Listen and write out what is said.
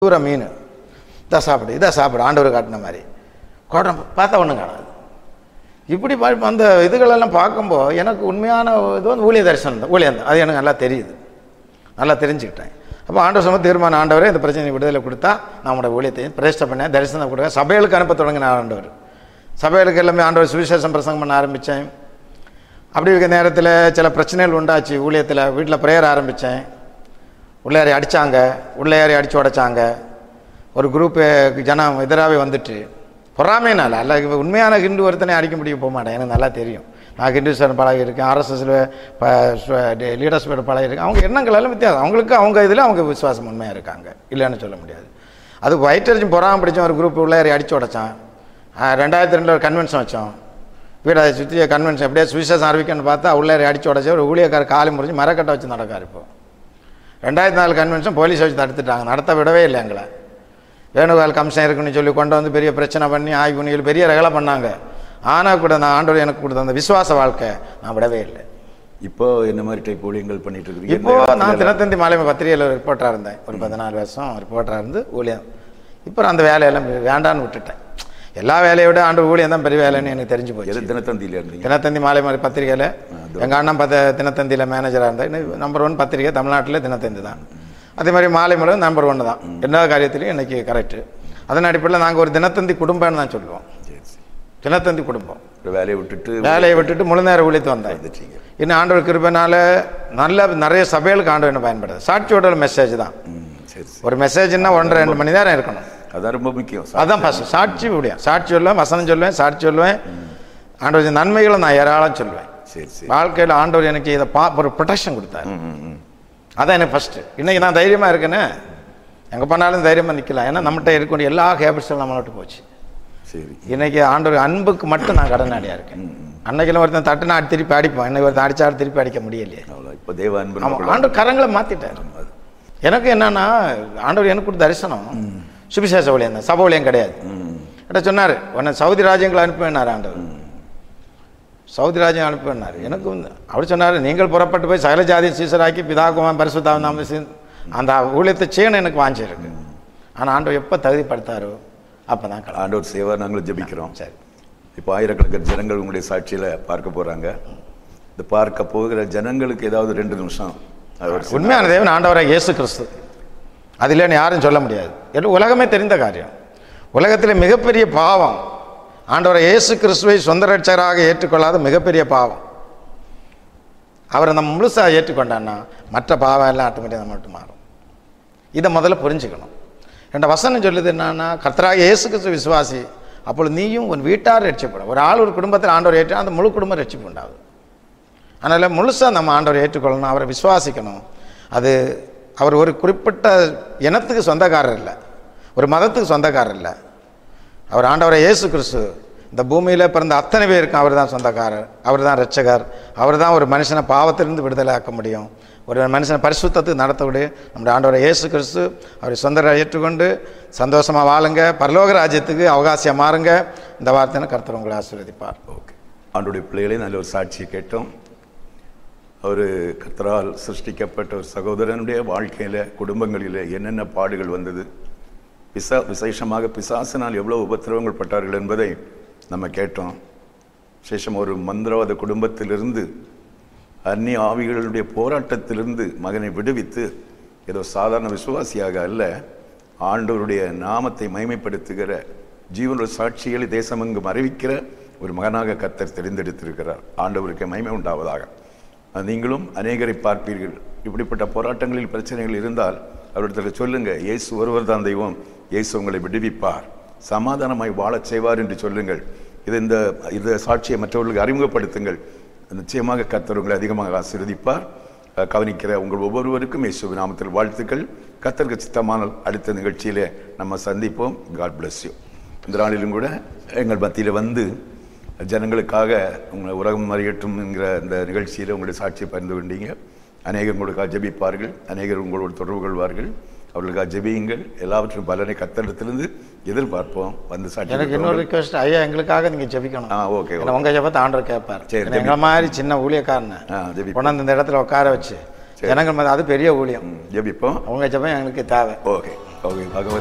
தூர மீன் இதை சாப்பிடு இதை சாப்பிடு ஆண்டவர் காட்டின மாதிரி கோட்டம் பார்த்தா ஒன்றும் காணாது இப்படி பா- அந்த இதுகளெல்லாம் பார்க்கும்போது எனக்கு உண்மையான இது வந்து ஊழிய தரிசனம் தான் ஊழியம் தான் அது எனக்கு நல்லா தெரியுது நல்லா தெரிஞ்சுக்கிட்டேன் அப்போ ஆண்டவர் சொன்ன தீர்மானம் ஆண்டவரே இந்த பிரச்சனை விடுதலை கொடுத்தா நம்மளோட ஊழியத்தையும் பிரதிஷ்டை பண்ணேன் தரிசனம் கொடுக்க சபைகளுக்கு அனுப்ப தொடங்கின ஆண்டவர் சபைகளுக்கு எல்லாமே ஆண்டவர் சுவிசேஷம் பிரசங்கம் பண்ண ஆரம்பித்தேன் அப்படி இருக்க நேரத்தில் சில பிரச்சனைகள் உண்டாச்சு ஊழியத்தில் வீட்டில் ப்ரேயர் ஆரம்பித்தேன் உள்ளேறி அடித்தாங்க உள்ளேறி அடித்து உடைச்சாங்க ஒரு குரூப்பு ஜனம் எதிராகவே வந்துட்டு பொறாமைனால அல்ல இவ உண்மையான ஹிந்து ஒருத்தனை அடிக்க முடியும் போக மாட்டேன் எனக்கு நல்லா தெரியும் நான் ஹிந்துஸ்தான் பழகி இருக்கேன் ஆர்எஸ்எஸ்ல லீடர்ஷிப் பழகி இருக்கேன் அவங்க எண்ணங்கள் எல்லாம் வித்தியாசம் அவங்களுக்கு அவங்க இதில் அவங்க விசுவாசம் உண்மையாக இருக்காங்க இல்லைன்னு சொல்ல முடியாது அது வயிற்றறிச்சும் பொறாம பிடிச்ச ஒரு குரூப் உள்ளேறி அடித்து உடைச்சான் ஆஹ் ரெண்டாயிரத்தி ரெண்டில் ஒரு கன்வென்ஷன் வச்சோம் வீடை சுற்றி கன்வென்ஷன் எப்படியா சுவிசேஷம் அறிவிக்கன்னு பார்த்தா உள்ளேறி அடித்து உடச்சி ஒரு ஊழியக்கார காலி முறிஞ்சு மரக்கட்டை வச்சு நடக்கார் இப்போ ரெண்டாயிரத்தி நாலு கன்வென்ஷன் போலீஸ் வச்சு தடுத்துட்டாங்க நடத்த விடவே இல்லை எங்களை வேணுகால் கமிஷன் இருக்குன்னு சொல்லி கொண்டு வந்து பெரிய பிரச்சனை பண்ணி ஆய்வு பண்ணி சொல்லி பெரிய ரகலை பண்ணாங்க ஆனால் கூட நான் ஆண்டவர் எனக்கு கொடுத்த அந்த விசுவாச வாழ்க்கை நான் விடவே இல்லை இப்போ என்ன மாதிரி டைப் ஊழியங்கள் பண்ணிட்டு இருக்கிறீங்க இப்போ இந்த நான் காலத்துல தினத்தந்தி மாலை பத்திரிகையில் ஒரு ரிப்போர்ட்டராக இருந்தேன் ஒரு பதினாலு வருஷம் ரிப்போர்ட்டராக இருந்து ஊழியம் இப்போ நான் அந்த வேலையெல்லாம் வேண்டான்னு விட்டுட்டேன் எல்லா வேலையை விட ஆண்டு ஊழியம் தான் பெரிய வேலைன்னு எனக்கு தெரிஞ்சு போச்சு எது தினத்தந்தியில இருந்தீங்க தினத்தந்தி மாலை மாதிரி பத்திரிகையில் எங்கள் அண்ணன் பத்த தினத்தந்தியில் மேனேஜராக இருந்தேன் நம்பர் ஒன் பத்திரிகை தமிழ்நாட்டில் தினத்தந்தி தான் அதே மாதிரி மாலை மலர் நம்பர் ஒன்று தான் எல்லா காரியத்திலையும் இன்னைக்கு கரெக்டு அதன் அடிப்படையில் நாங்கள் ஒரு தினத்தந்தி குடும்பம்னு தான் சொல்லுவோம் சரி சரி தினத்தந்தி குடும்பம் ஒரு வேலையை விட்டுட்டு வேலையை விட்டுட்டு முழு நேரம் ஊழியத்து வந்தேன் வந்துட்டீங்க இன்னும் ஆண்டவர் கிருபைனால நல்ல நிறைய சபைகளுக்கு ஆண்டவர் என்ன பயன்படுது சாட்சியோட மெசேஜ் தான் ம் சரி சரி ஒரு மெசேஜ்னா ஒன்றரை ரெண்டு மணி நேரம் இருக்கணும் அதான் ரொம்ப முக்கியம் அதான் ஃபஸ்ட் சாட்சி முடியும் சாட்சி சொல்லுவேன் வசனம் சொல்லுவேன் சாட்சி சொல்லுவேன் ஆண்டவர் நன்மைகளை நான் ஏராளம் சொல்லுவேன் சரி சரி வாழ்க்கையில் ஆண்டவர் எனக்கு இதை பா ஒரு ப்ரொடெக்ஷன் கொடுத்தாரு ம், ம், ம். அதான் எனக்கு ஃபஸ்ட்டு இன்னைக்கு நான் தைரியமாக இருக்கேனே எங்கே பண்ணாலும் தைரியமாக நிற்கலாம் ஏன்னா நம்மகிட்ட இருக்கக்கூடிய எல்லா ஹேபிட்ஸும் நம்மளை விட்டு போச்சு சரி இன்னைக்கு ஆண்டவர் அன்புக்கு மட்டும் நான் கடனாடியாக இருக்கேன் அன்னைக்கெல்லாம் ஒருத்தன் தட்டுனா அடி திருப்பி அடிப்போம் இன்னைக்கு ஒருத்தன் அடிச்சாடு திருப்பி அடிக்க முடியலையே அவ்வளோ இப்போ தேவ அன்பு ஆமாம் ஆண்டவர் கரங்களை மாற்றிட்டார் எனக்கு என்னன்னா ஆண்டவர் எனக்கு கொடுத்த தரிசனம் சுபிசேஷ ஊழியம் தான் சபை ஊழியம் கிடையாது ம் கிட்ட சொன்னார் உன்னை சவுதி ராஜ்யங்களை அனுப்பினார் ஆண்டவர் சவுதி ராஜ்யம் அனுப்பினார் எனக்கு வந்து அவர் சொன்னார் நீங்கள் புறப்பட்டு போய் சகல ஜாதி சீசராக்கி பிதாகுமான் பரிசுத்தாவும் நாம சீ- அந்த ஊழியத்தை செய்யணும் எனக்கு வாஞ்சி இருக்கு ஆனால் ஆண்டவர் எப்போ தகுதிப்படுத்தாரோ அப்போ தான் கலா ஆண்டவர் சேவா நாங்களும் ஜெபிக்கிறோம் சரி இப்போ ஆயிரக்கணக்கான ஜனங்கள் உங்களுடைய சாட்சியில பார்க்க போறாங்க இந்த பார்க்க போகிற ஜனங்களுக்கு ஏதாவது ரெண்டு நிமிஷம் அது ஒரு சின்ன- உண்மையான தேவன் ஆண்டவராக இயேசு கிறிஸ்து அது இல்லைன்னு யாரும் சொல்ல முடியாது எல்லாம் உலகமே தெரிந்த காரியம் உலகத்தில் மிகப்பெரிய பாவம் ஆண்டவரை இயேசு கிறிஸ்துவை சொந்த ரட்சகராக ஏற்றுக்கொள்ளாத மிகப்பெரிய பாவம் அவரை நம்ம முழுசாக ஏற்றுக்கொண்டான்னா மற்ற பாவம் எல்லாம் ஆட்டோமேட்டிக்காக நம்ம விட்டு மாறும் இதை முதல்ல புரிஞ்சுக்கணும் என்ற வசனம் சொல்லுது என்னன்னா கர்த்தராக இயேசு கிறிஸ்து விசுவாசி அப்பொழுது நீயும் உன் வீட்டார் ரட்சிப்படும் ஒரு ஆள் ஒரு குடும்பத்தில் ஆண்டவர் ஏற்று அந்த முழு குடும்பம் ரட்சிப்பு உண்டாகுது அதனால் முழுசாக நம்ம ஆண்டவரை ஏற்றுக்கொள்ளணும் அவரை விசுவாசிக்கணும் அது அவர் ஒரு குறிப்பிட்ட இனத்துக்கு சொந்தக்காரர் இல்லை ஒரு மதத்துக்கு சொந்தக்காரர் இல்லை அவர் ஆண்டவரை இயேசு கிறிஸ்து இந்த பூமியில் பிறந்த அத்தனை பேருக்கும் அவர் தான் சொந்தக்காரர் அவர் தான் ரட்சகர் அவர் தான் ஒரு மனுஷனை பாவத்திலிருந்து விடுதலை ஆக்க முடியும் ஒரு மனுஷனை பரிசுத்தத்துக்கு நடத்தக்கூடிய நம்முடைய ஆண்டவரை இயேசு கிறிஸ்து அவரை சொந்த ஏற்றுக்கொண்டு சந்தோஷமாக வாழுங்க பரலோக ராஜ்யத்துக்கு அவகாசியாக மாறுங்க இந்த வார்த்தையை கர்த்தர் உங்களை ஆசீர்வதிப்பார் ஓகே ஆண்டுடைய பிள்ளைகளே நல்ல ஒரு சாட்சியை கேட்டோம் ஒரு கர்த்தரால் சிருஷ்டிக்கப்பட்ட ஒரு சகோதரனுடைய வாழ்க்கையில குடும்பங்களில் என்னென்ன பாடுகள் வந்தது பிசா விசேஷமாக பிசாசினால் எவ்வளவு உபத்திரவங்கள் பட்டார்கள் என்பதை நம்ம கேட்டோம் விசேஷம் ஒரு மந்திரவாத குடும்பத்திலிருந்து அந்நிய ஆவிகளுடைய போராட்டத்திலிருந்து மகனை விடுவித்து ஏதோ சாதாரண விசுவாசியாக அல்ல ஆண்டவருடைய நாமத்தை மைமைப்படுத்துகிற ஜீவனுடைய சாட்சிகளை தேசமெங்கும் அறிவிக்கிற ஒரு மகனாக கர்த்தர் தெரிந்தெடுத்திருக்கிறார் ஆண்டவருக்கு மகிமை உண்டாவதாக அது நீங்களும் அநேகரை பார்ப்பீர்கள் இப்படிப்பட்ட போராட்டங்களில் பிரச்சனைகள் இருந்தால் அவரிடத்தில் சொல்லுங்க இயேசு ஒருவர் தான் தெய்வம் இயேசு உங்களை விடுவிப்பார் சமாதானமாய் வாழச் செய்வார் என்று சொல்லுங்கள் இது இந்த இந்த சாட்சியை மற்றவர்களுக்கு அறிமுகப்படுத்துங்கள் நிச்சயமாக கர்த்தர் உங்களை அதிகமாக ஆசீர்வதிப்பார் அஹ், கவனிக்கிற உங்கள் ஒவ்வொருவருக்கும் இயேசு நாமத்தில் வாழ்த்துக்கள் கர்த்தருக்கு சித்தமானால் அடுத்த நிகழ்ச்சியிலே நம்ம சந்திப்போம் காட் bless யூ இந்த நாளிலும் கூட எங்கள் மத்தியில் வந்து ஜனங்களுக்காக உங்களை உலகம் அறியட்டும் என்கிற இந்த நிகழ்ச்சியில் உங்களுடைய சாட்சியை பகிர்ந்து கொண்டீங்க அநேகர் உங்களுக்காக ஜெபிப்பார்கள் அநேகர் உங்களோடு தொடர்பு கொள்வார்கள் அவர்களுக்காக ஜெபியுங்கள் எல்லாவற்றும் பலனை கத்தடத்திலிருந்து எதிர்பார்ப்போம் வந்து சாட்சி எனக்கு இன்னொரு ரிக்வெஸ்ட் ஐயா எங்களுக்காக நீங்க ஜெபிக்கணும் ஆ ஓகே ஏன்னா உங்க ஜெபத்தை ஆண்டவர் கேட்பார் சரி, ஏன்னா எங்களை மாதிரி சின்ன ஊழியக்காரனை ஆ ஜெபி கொண்டாந்து இந்த இடத்துல உட்கார வச்சு ஜனங்கள் மத்திய அது பெரிய ஊழியம் ஜெபிப்போம் அவங்க ஜெபம் எங்களுக்கு தேவை ஓகே பகவத்